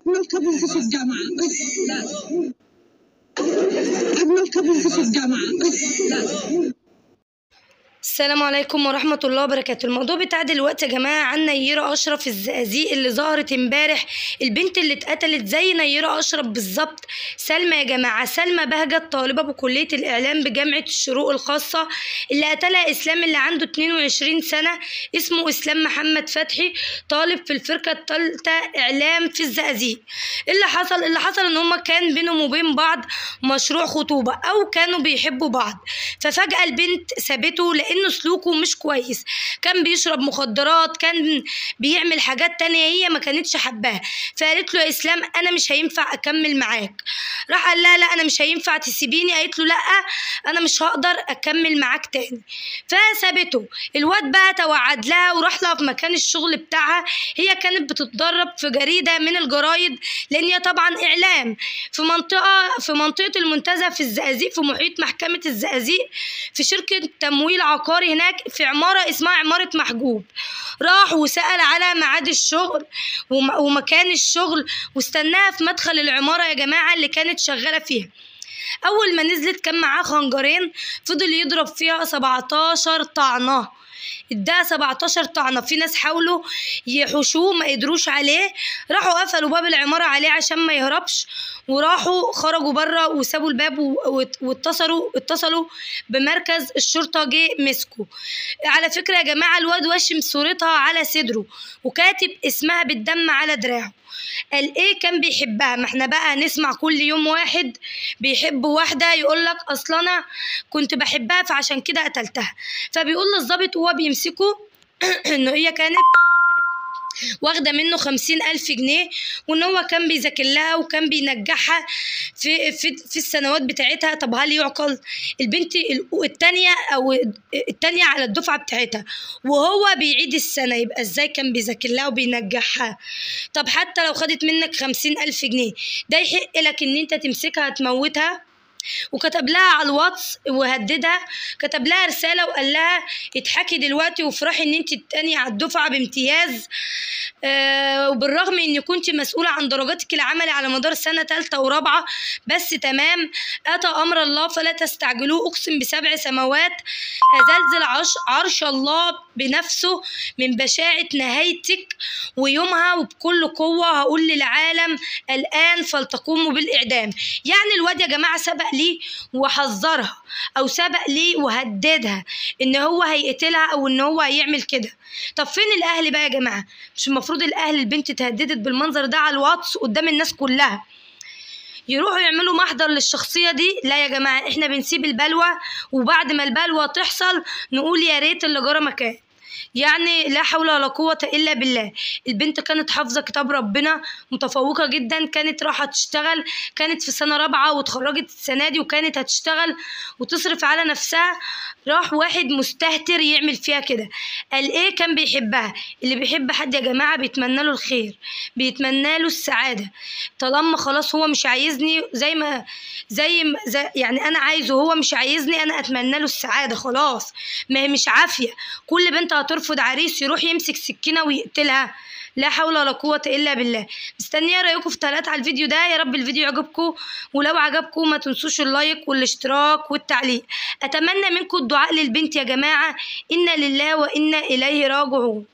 أجمل كابلز في الجامعة أجمل كابلز في الجامعة السلام عليكم ورحمة الله وبركاته الموضوع بتاع دلوقتي يا جماعة عن نيرة أشرف الزقازيق اللي ظهرت امبارح البنت اللي اتقتلت زي نيرة أشرف بالظبط سلمى يا جماعة سلمى بهجت طالبة بكلية الإعلام بجامعة الشروق الخاصة اللي قتلها إسلام اللي عنده 22 سنة اسمه إسلام محمد فتحي طالب في الفرقة الثالثة إعلام في الزقازيق اللي حصل اللي حصل إن هما كان بينهم وبين بعض مشروع خطوبة أو كانوا بيحبوا بعض ففجأة البنت سابته لأنه سلوكه مش كويس كان بيشرب مخدرات كان بيعمل حاجات تانية هي ما كانتش حباها فقالت له يا إسلام أنا مش هينفع أكمل معاك راح قال لها لا أنا مش هينفع تسيبيني قالت له لا أنا مش هقدر أكمل معاك تاني فسابته الواد بقى توعد لها وراح لها في مكان الشغل بتاعها هي كانت بتتدرب في جريدة من الجرايد لأن هي طبعا إعلام في منطقة في منطقة المنتزه في الزقازيق في محيط محكمة الزقازيق في شركة تمويل عقاري هناك في عمارة اسمها عمارة محجوب راح وسأل على ميعاد الشغل وم- ومكان الشغل واستناها في مدخل العمارة يا جماعة اللي كانت شغالة فيها أول ما نزلت كان معاه خنجرين فضل يضرب فيها 17 طعنة اداها 17 طعنة في ناس حاولوا يحوشوه ما قدروش عليه راحوا قفلوا باب العمارة عليه عشان ما يهربش وراحوا خرجوا بره وسابوا الباب و- وات- واتصلوا اتصلوا بمركز الشرطة جه مسكوا على فكرة يا جماعة الواد واشم صورتها على صدره وكاتب اسمها بالدم على دراعه قال ايه كان بيحبها ما احنا بقى نسمع كل يوم واحد بيحب واحدة يقول لك اصل انا كنت بحبها فعشان كده قتلتها فبيقول للظابط وهو بيمسكه انه هي كانت واخده منه خمسين ألف جنيه وإن هو كان بيذاكر لها وكان بينجحها في في في السنوات بتاعتها طب هل يعقل البنت ال- التانية أو التانية على الدفعة بتاعتها وهو بيعيد السنة يبقى إزاي كان بيذاكر لها وبينجحها طب حتى لو خدت منك خمسين ألف جنيه ده يحق لك إن أنت تمسكها تموتها وكتب لها على الواتس وهددها كتب لها رسالة وقال لها اضحكي دلوقتي وافرحي ان انت التانية على الدفعة بامتياز آه وبالرغم ان كنت مسؤولة عن درجاتك العملي على مدار سنة تالتة ورابعة بس تمام اتى امر الله فلا تستعجلوه اقسم بسبع سماوات هزلزل عرش, عرش الله بنفسه من بشاعة نهايتك ويومها وبكل قوة هقول للعالم الآن فلتقوموا بالإعدام يعني الواد يا جماعة سبق لي وحذرها أو سبق لي وهددها إن هو هيقتلها أو إن هو هيعمل كده طب فين الأهل بقى يا جماعة مش المفروض الأهل البنت اتهددت بالمنظر ده على الواتس قدام الناس كلها يروحوا يعملوا محضر للشخصية دي لا يا جماعة احنا بنسيب البلوى وبعد ما البلوى تحصل نقول يا ريت اللي جرى مكان يعني لا حول ولا قوة إلا بالله البنت كانت حافظة كتاب ربنا متفوقة جدا كانت رايحة تشتغل كانت في سنة رابعة واتخرجت السنة دي وكانت هتشتغل وتصرف على نفسها راح واحد مستهتر يعمل فيها كده قال ايه كان بيحبها اللي بيحب حد يا جماعة بيتمنى له الخير بيتمنى له السعادة طالما خلاص هو مش عايزني زي ما زي, ما زي يعني انا عايزه هو مش عايزني انا اتمنى له السعادة خلاص ما هي مش عافية كل بنت هترفض عريس يروح يمسك سكينة ويقتلها لا حول ولا قوة إلا بالله مستنية رأيكم في تلات على الفيديو ده يا رب الفيديو يعجبكم ولو عجبكم ما تنسوش اللايك والاشتراك والتعليق أتمنى منكم الدعاء للبنت يا جماعة إنا لله وإنا إليه راجعون